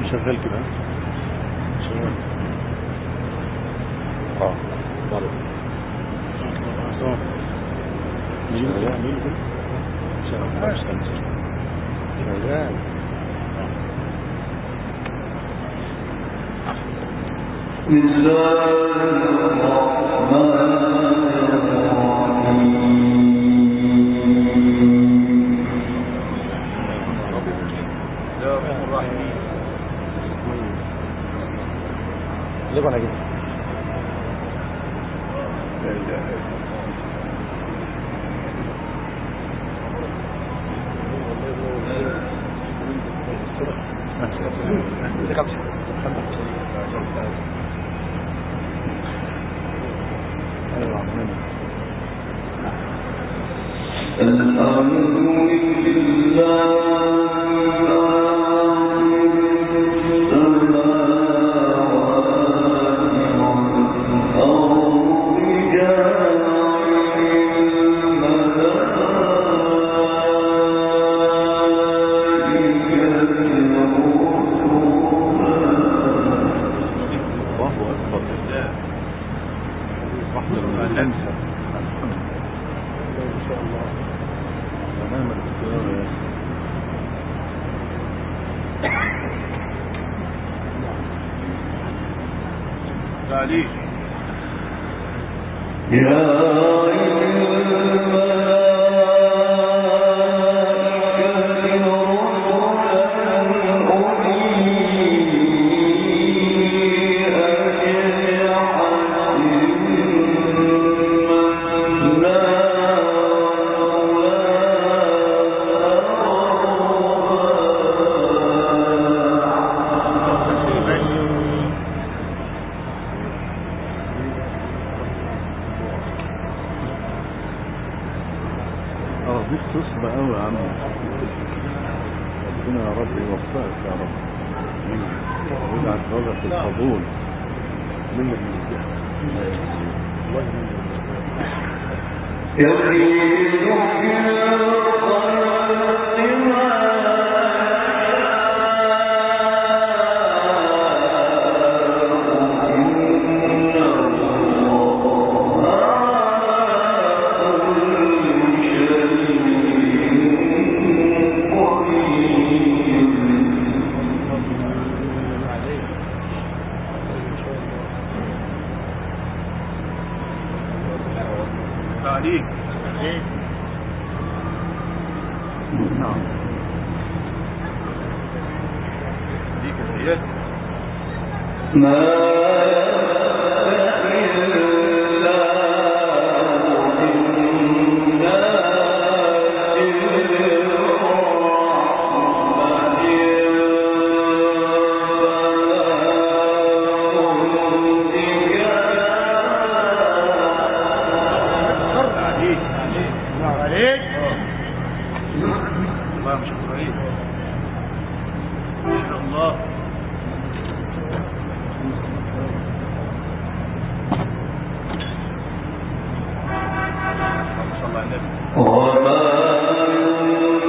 شغال كده شغال اه ضرب اه شغال شغال شغال بسم الله الرحمن الرحيم ليه انا كده الحمد الله اكبر واحدة من الخمسة ما شاء الله تمام الاختيار يا اخي تعليق يا اه دي تصبح قوي يا عم ربنا يا رب يوفقك يا رب ويجعل رزقك القبول منك من الله يزيد في الخلق تعليق نعم دي كفايات ما تعليق عليك الله مش ابراهيم ما شاء الله اللهم صل على النبي وما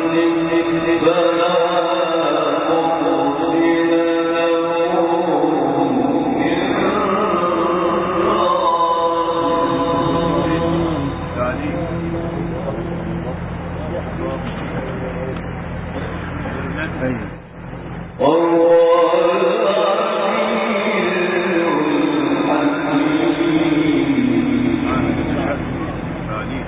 تعليق ايوه تعليق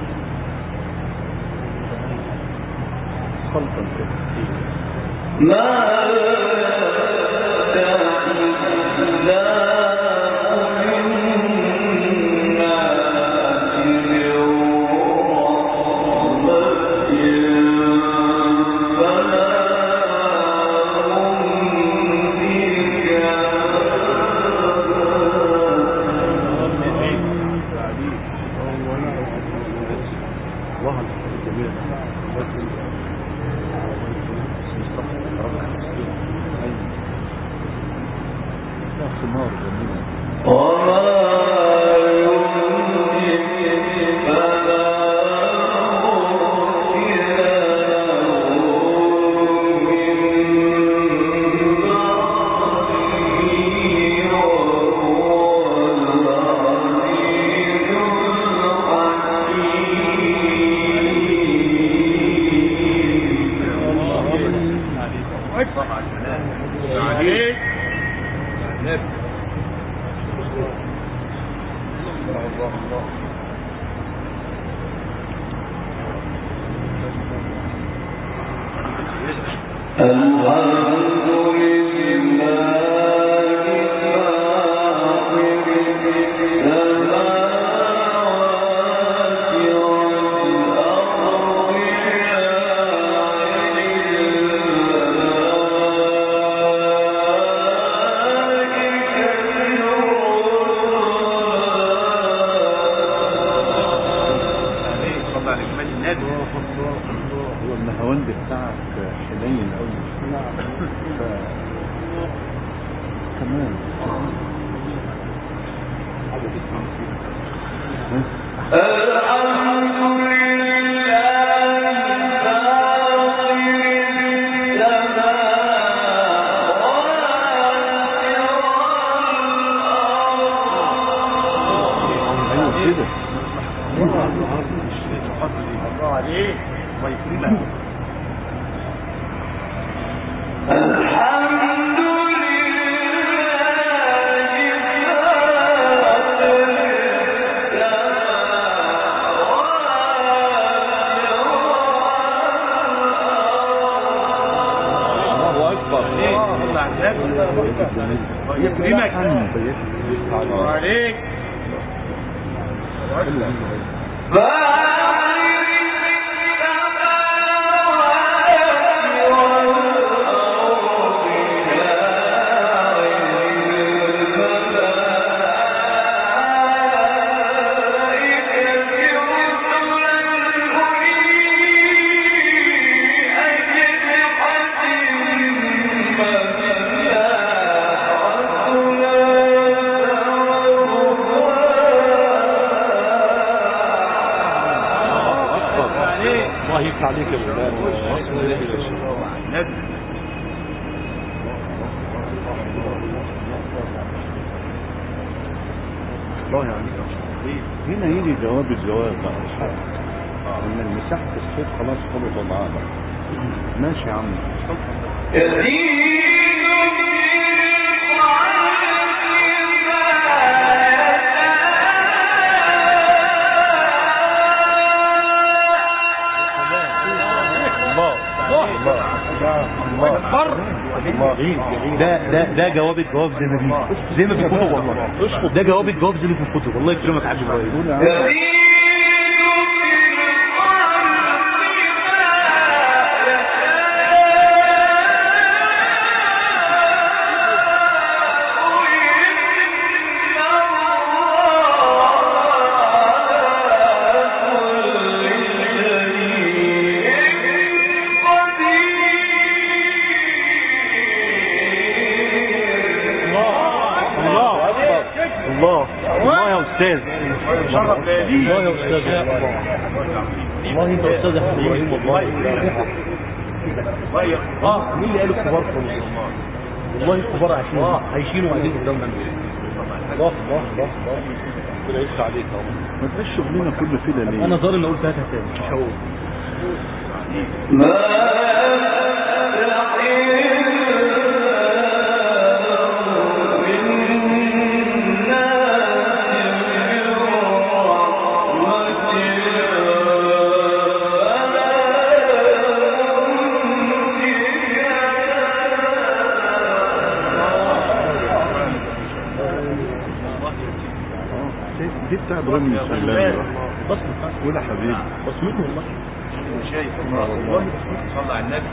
خلطا كده ما الله الجميل ثمار جميلة وما يملك فلا صلى على جمال النبي هو النهواند بتاعك حنين قوي ف كمان ايوه كده الله عليك الله يكرمك الله اكبر صلى على النبي الله يكرمك الله عليك الله يفتح عليك يا مولانا النبي الله يعليك هنا يجي جواب الجواب بقى ان مساحة الصوت خلاص خلط معانا ماشي يا عم ده ده ده جواب الجواب زي ما بيجي زي ما في الكتب والله ده جواب الجواب زي ما في الكتب الله يكرمك يا عبد ابراهيم قول يا عم الله الله الله يا استاذ شرف ليالي الله يا استاذ والله انت استاذ يا عبد ابراهيم والله الله يكرمك اه مين اللي قال الكبار خالص والله الكبار عايشين عايشين وقاعدين قدامنا الله الله الله الله ربنا يفتح عليك ما تبقاش شغلنا كله كده ليه انا ظالم اقول فاتها تاني مش هقول دي بتاع ابراهيم السلام بس قول يا حبيبي بصمته والله شايف والله صلى على النبي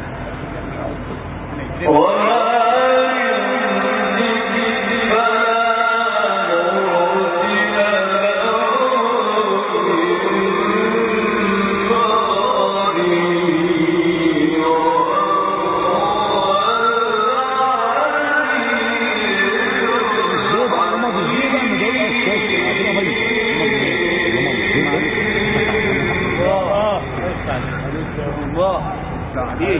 الله عليك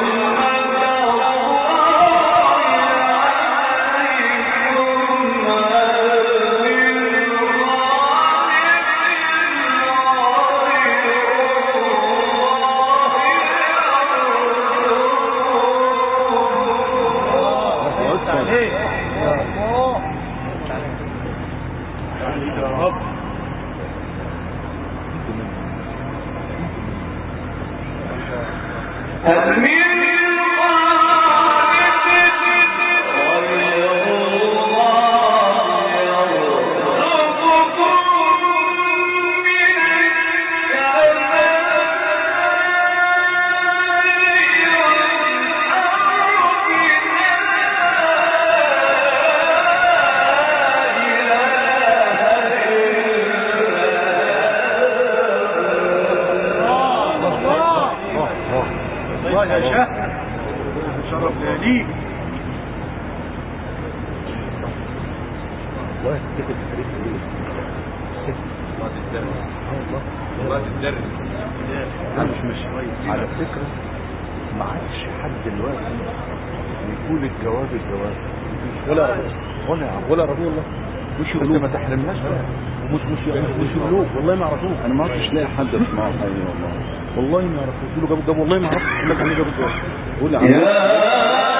يا ايه الله يا رب الله يا شاه شرف ليك والله تفتكر التاريخ ايه الله تتدرس الله تتدرس انا مش مش على فكرة ما عادش حد دلوقتي يقول الجواب الجواب ولا ولا يا عم ولا رسول الله مش يقولوك ما تحرمناش بقى مش مش مش يقولوك والله ما يعرفوك انا ما عرفتش لاقي حد اسمعه حي والله والله ما يعرفوك يقولوا جابوا جابوا والله ما اعرفش يقول لك عليه جابوا جابوا قول يا عم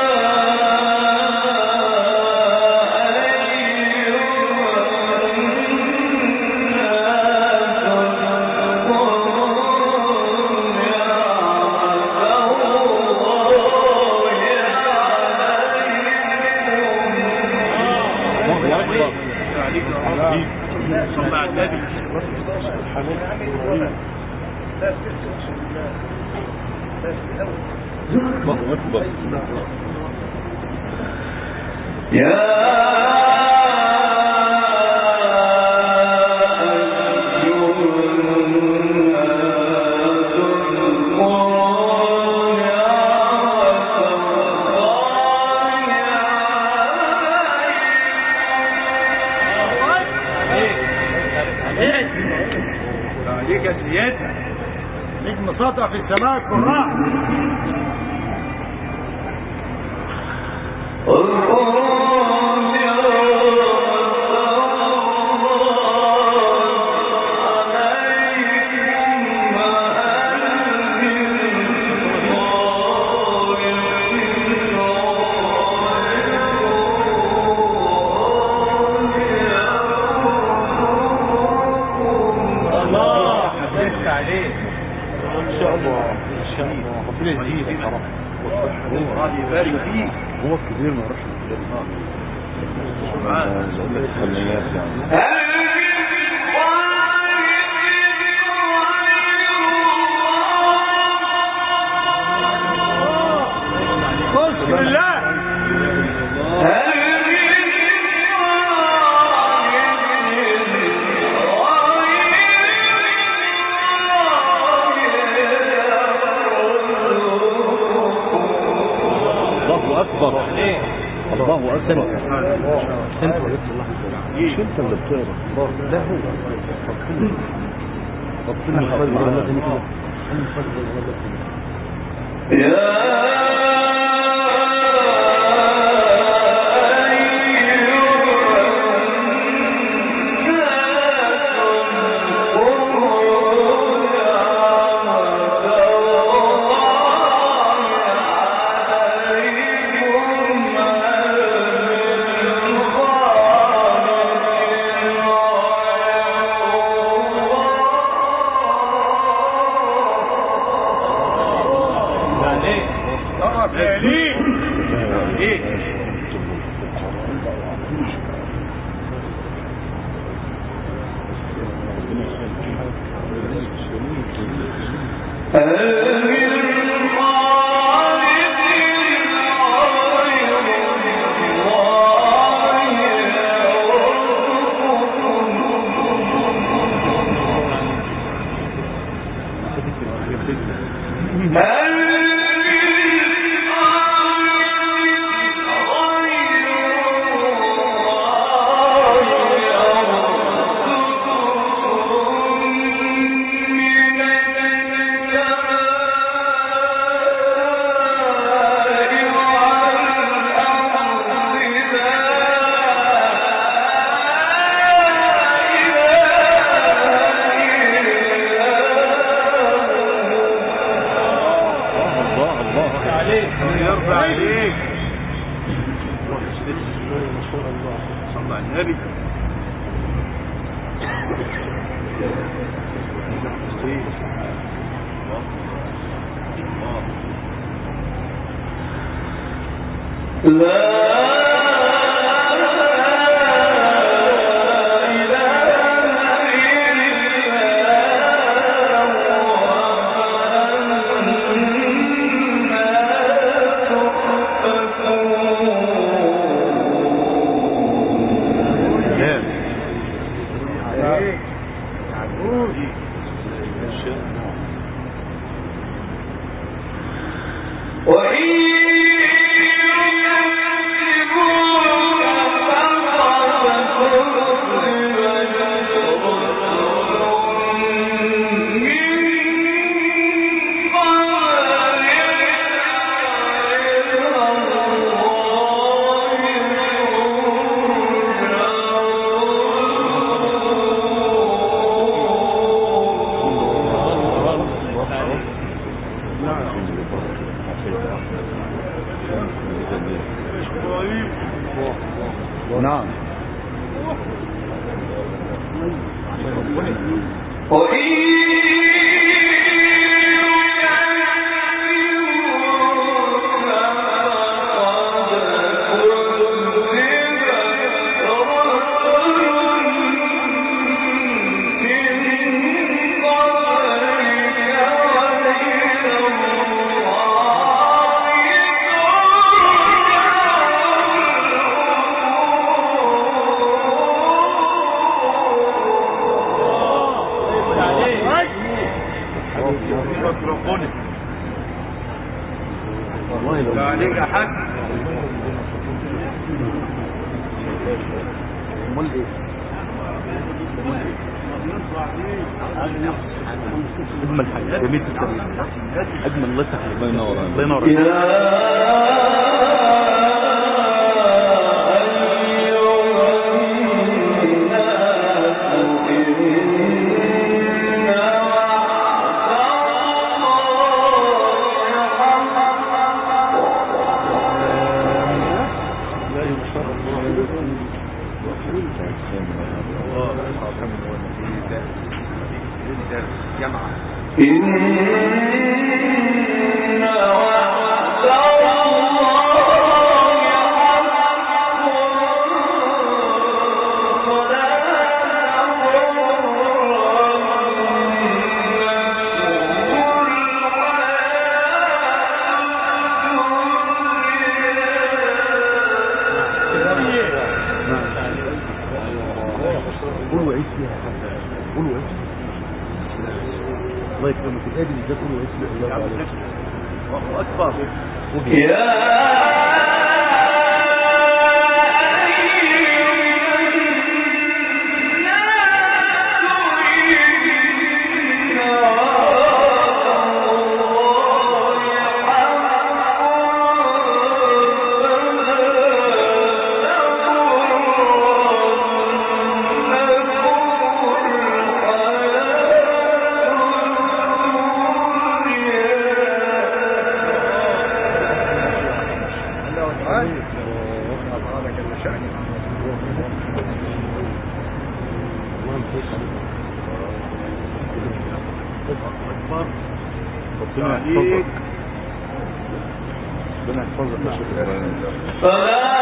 عليك يا رب صلى على النبي الله اكبر عليك يا سيادة نجم ساطع في السماء القراء الله حبيبت عليك ان شاء الله ان شاء الله ربنا يزيدك يا رب الله يبارك فيك هو الكبير ما يعرفش الكبير بقول لك فنيات يعني بسم الله الله اكبر الله اكبر انت وجدت الله مش انت اللي بتقرا لا هو ربنا ربنا خير عليك صلى على النبي سلام نعم ميكروفونك والله لو عليك يا حاج امال ايه اجمل حاجه جميل التاريخ اجمل الله يفتح عليك الله ينور الله عليك ينور عليك جمعة قول وعيش فيها يا حاج قول وعيش الله يكرمك الآدي بالذات قول وعيش فيها الله تعالى الله أكبر الله تعالى تعالى جل شأنه ربنا يحفظك ربنا يحفظك يا شيخ ابراهيم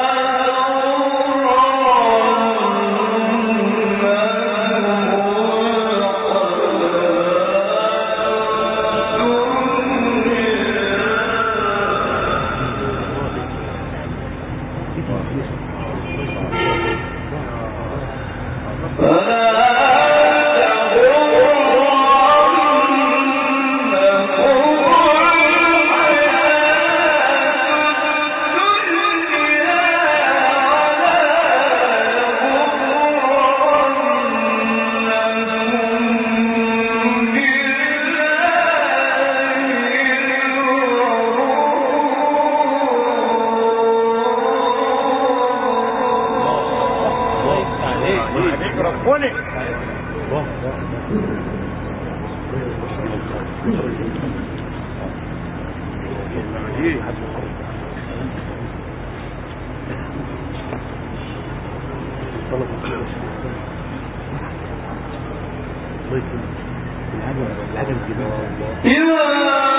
عليك ربنا الله يكرمك العجب العجب الجميل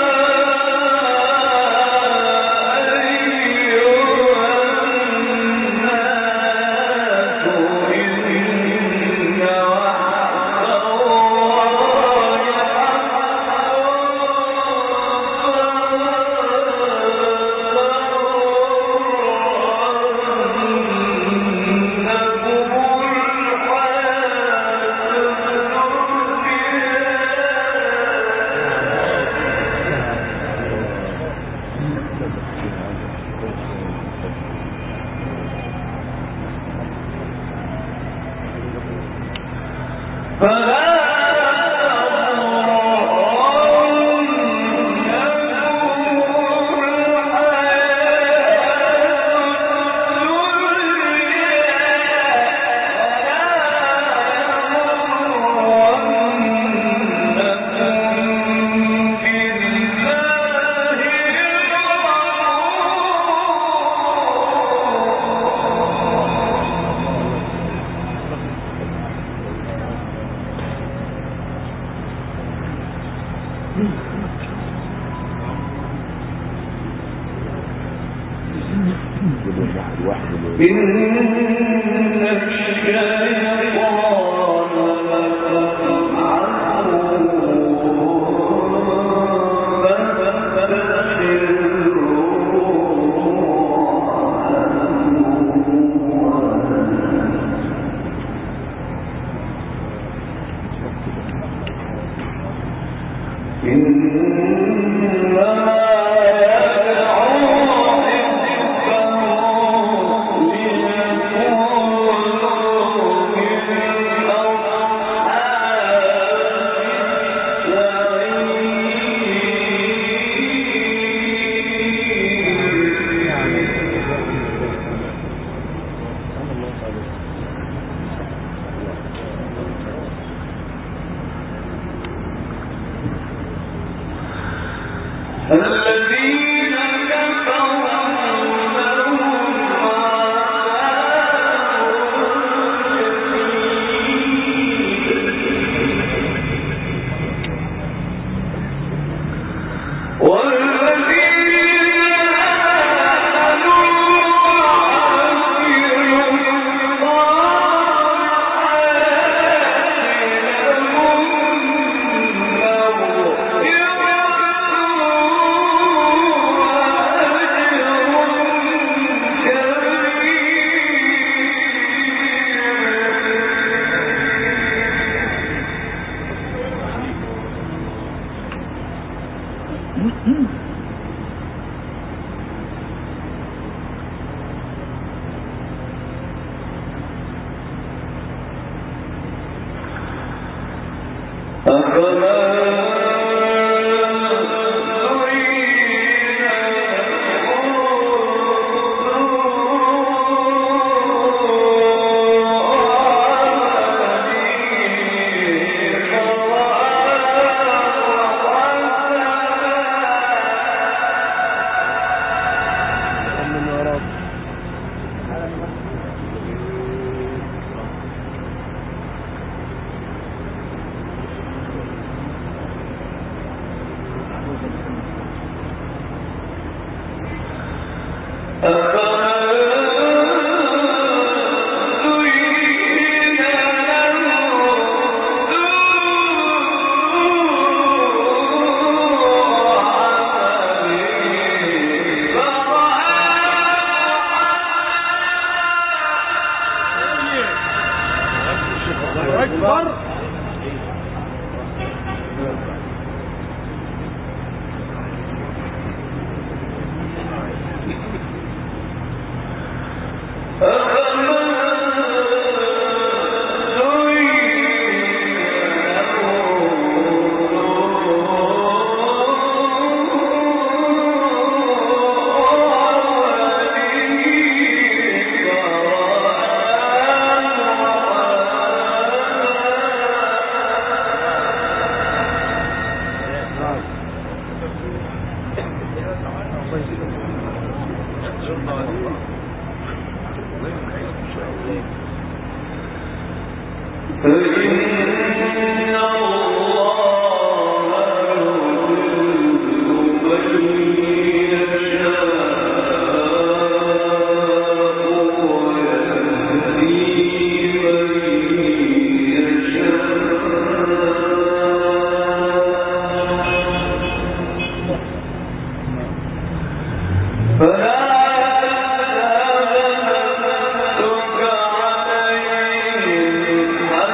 فإن الله يضل من يشاء ويهدي من يشاء فلا تحزنك عليهم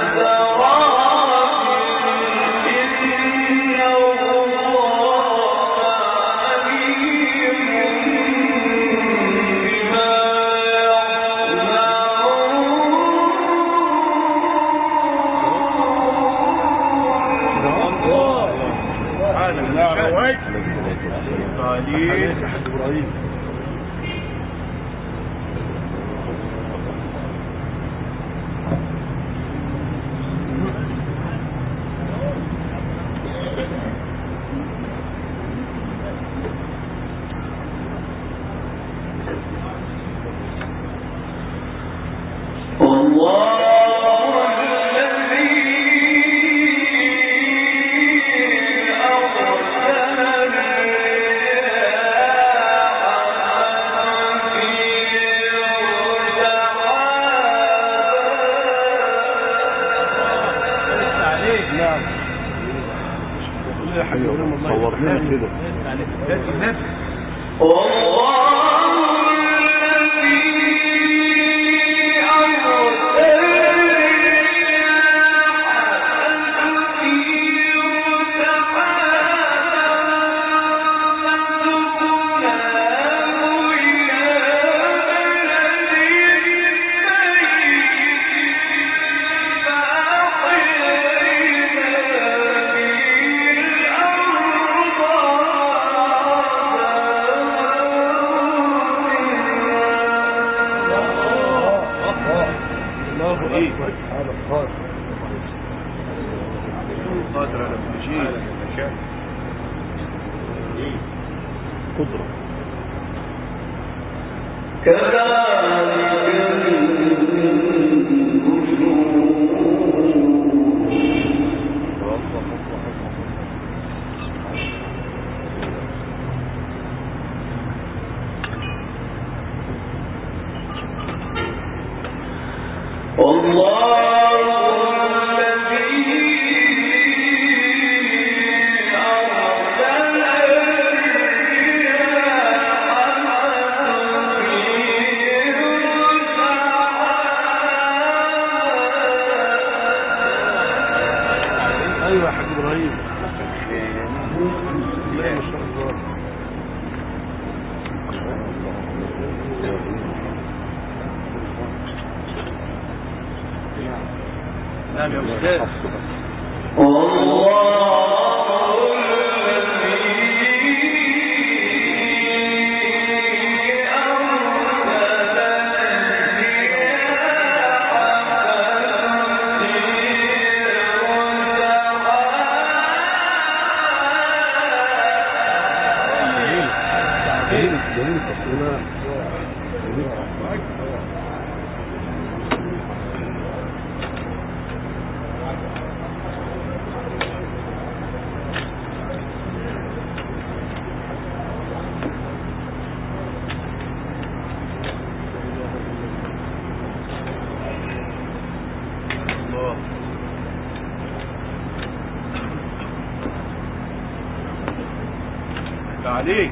حسرات إن الله عليم بما يصنعون ابراهيم الله الذي أرسل نعم صور لنا كده والله الذي الله ايه هذا القادر قادر على كل شيء قدرة الله الذي أرسل ايوه يا حاج ابراهيم لا ما شاء الله نعم يا استاذ الله جميل جميل جميل تصويرات جميل الله عليك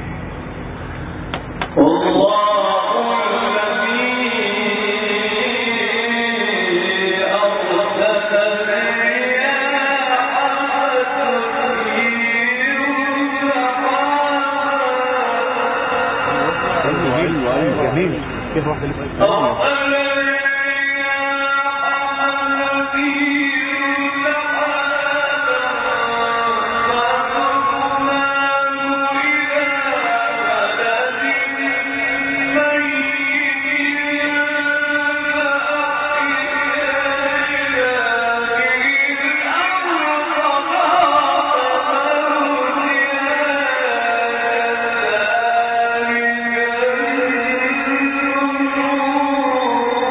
ايوه ايوه ايوه جميل كيف واحده اللي ذلك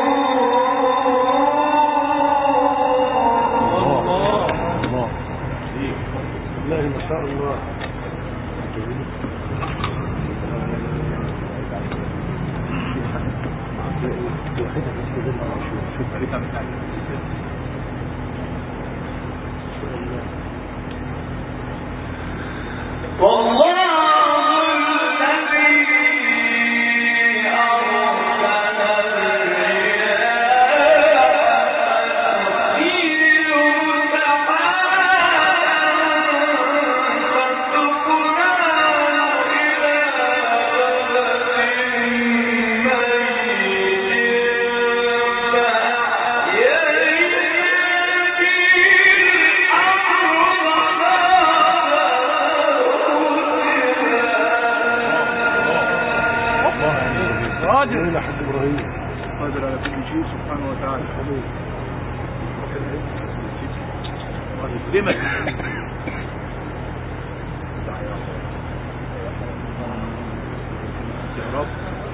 قادر يا حاج ابراهيم قادر على كل شيء سبحانه وتعالى لمك يا رب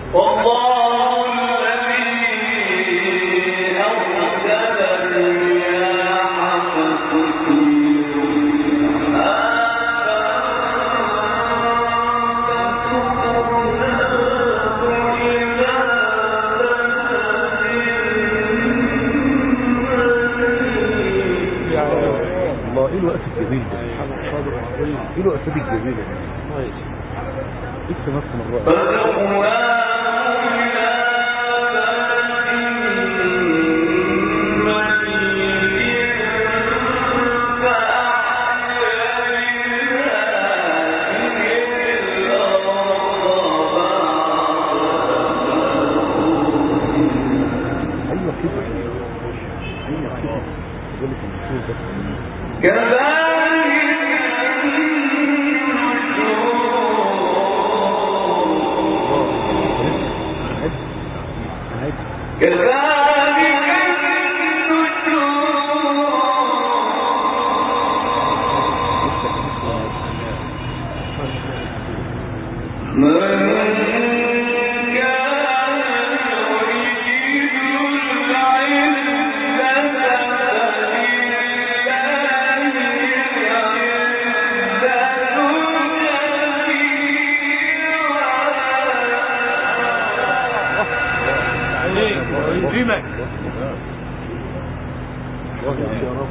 الله ايه الوقت الجميل ده ايه الوقفات الجميله دي كويس لسه نفس من الرأي ايوه كده ايوه كده يقول لك المشهور ده لمك يا رب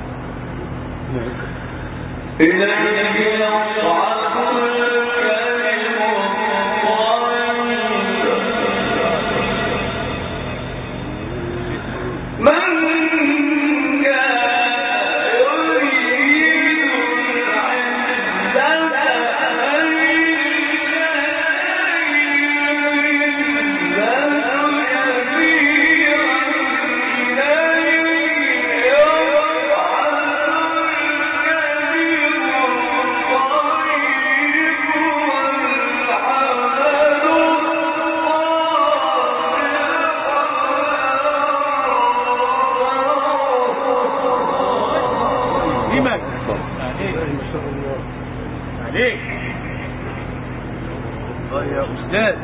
لمك عليك ما شاء الله عليك الله يا أستاذ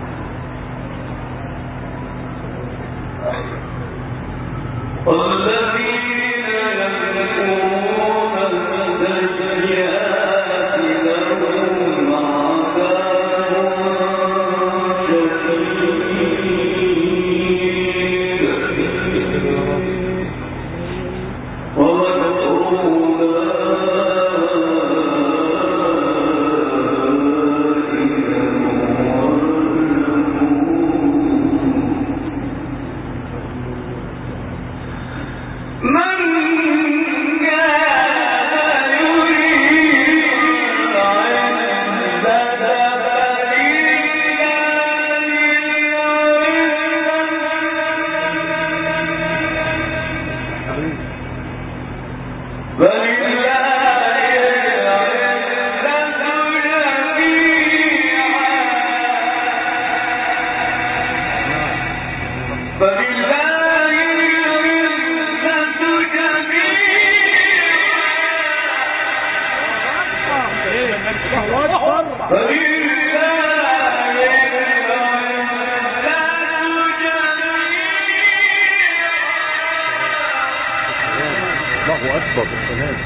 الله اكبر السلام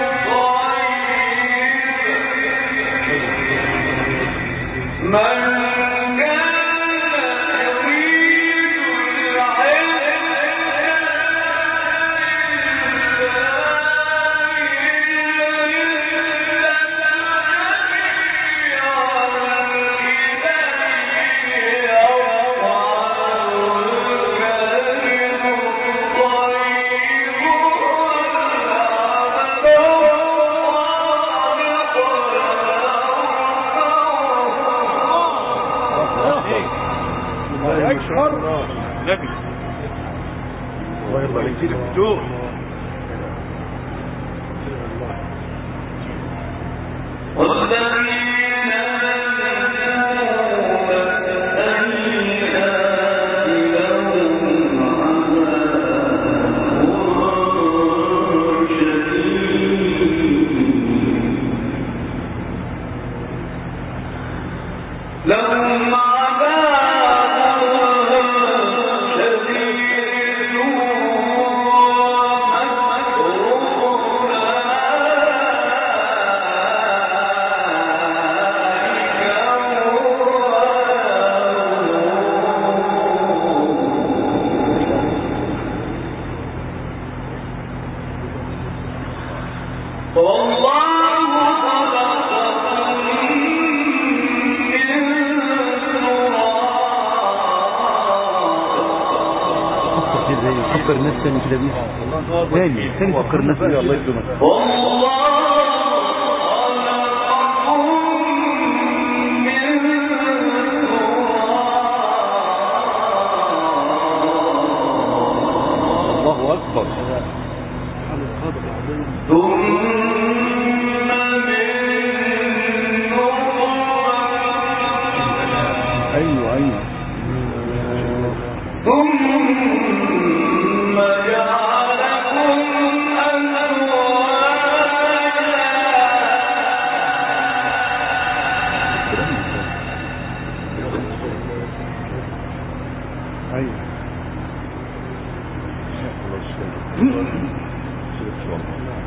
من مرة نبي الله يرضى عليك يجيلك فتوح لهم عذاب شديد ومكروه والله خلقكم من فكر كده زي فكر الناس تاني كده بيه تاني تاني فكر الناس الله يكرمك والله خلقكم من الله اكبر ثم من نطفة ايوه ايوه ثم جعلكم ايوه خلاص كده. شوف والله.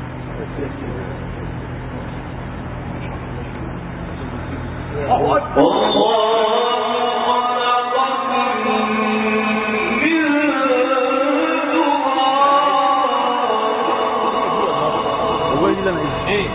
هو اللي انا ايه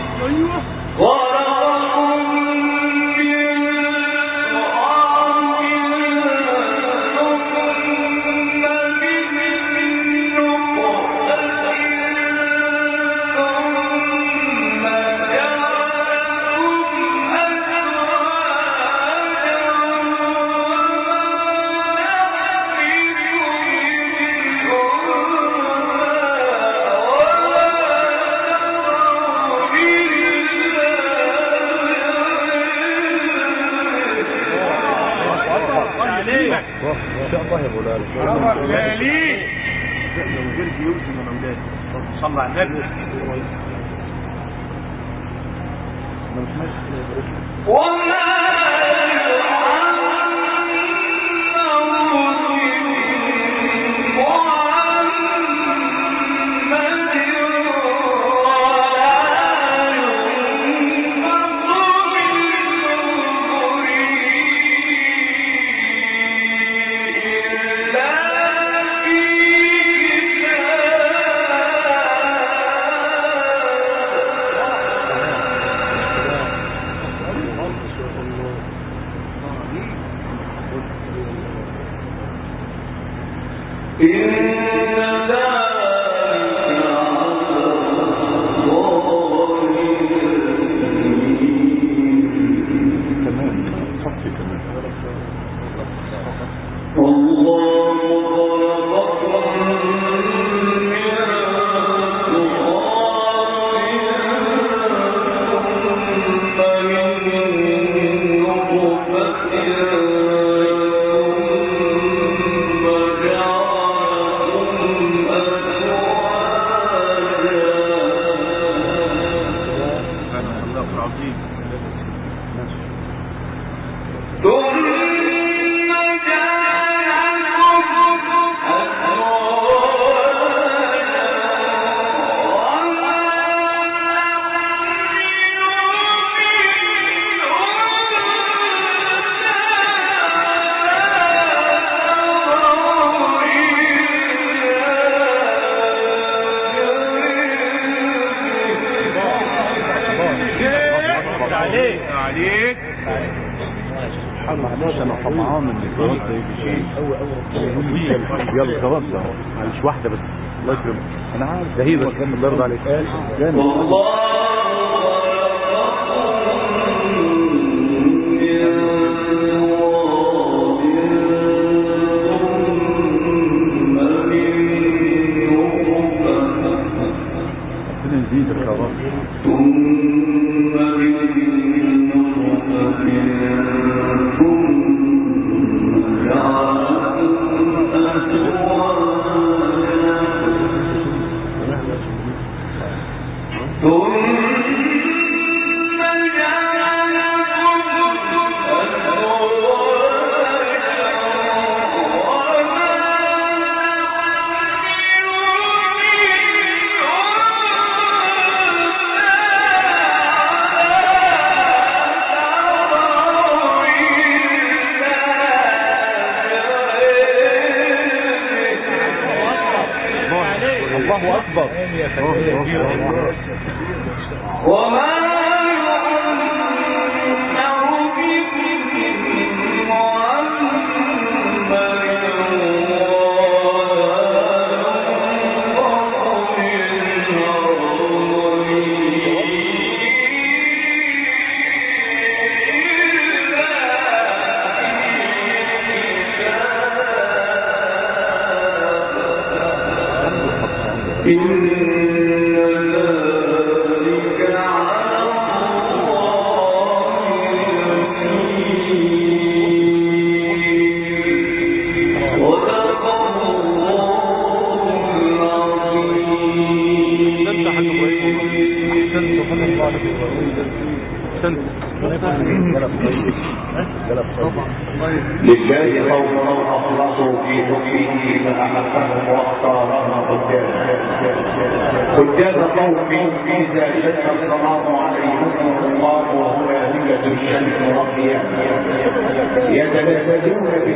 عليك ان شاء الله يا مولانا لا ليه غير بيوتي من اولادي صلى على النبي انا مش ماشي كده يا باشا. وما كمان صفي كمان سبحان الله العظيم ثم جعلكم عليك عليك معلش انا طمعان ان الجواز ده يجي شيء يلا خلاص اهو معلش واحده بس الله يكرمك انا عارف ده هي بس الله يرضى عليك جامد والله اكبر وما يؤمر به محمد احسنت يا حاج ابراهيم احسنت لله قوم اخلصوا في حكمه فاحبهم واختارهم قدام قدام قوم اذا شد الصلاه عليهم الله وهنالك الشمس ربيا يتلذذون